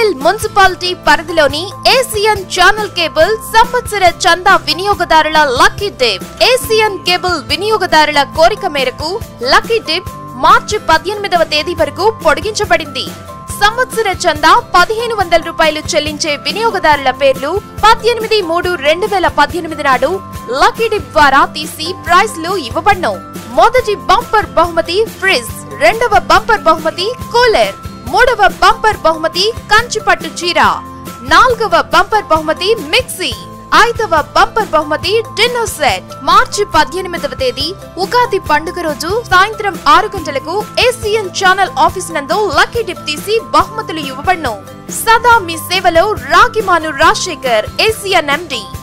జూబ్లీహిల్ municipality పరిధిలోని Asian channel cable సంవత్సర చందా వినియోగదారుల లక్కీ డిప్ ఏసియన్ కేబుల్ వినియోగదారుల కోరిక మేరకు లక్కీ డిప్ మార్చి పద్దెనిమిదవ తేదీ వరకు పొడిగించబడింది సంవత్సర చందా పదిహేను వందల రూపాయలు చెల్లించే వినియోగదారుల పేర్లు పద్దెనిమిది మూడు రెండు వేల పద్దెనిమిది నాడు లక్కీ డిప్ ద్వారా తీసి ప్రైజ్లు ఇవ్వబడ్ను మొదటి బంపర్ బహుమతి ఫ్రిజ్ రెండవ బంపర్ బహుమతి కూలర్ మూడవ బంపర్ బహుమతి కంచిపట్టు చీర నాలుగవ బంపర్ బహుమతి మిక్సీ ఐదవ బంపర్ బహుమతి డిన్నర్ సెట్ మార్చి పద్దెనిమిదవ తేదీ ఉగాది పండుగ రోజు సాయంత్రం ఆరు గంటలకు ఏసియన్ ఛానల్ ఆఫీస్ నందు లక్కీ డిప్ తీసి బహుమతులు ఇవ్వబడ్ను సదా మీ సేవలో రాగిమాను రాజశేఖర్ ఏసియన్ ఎండి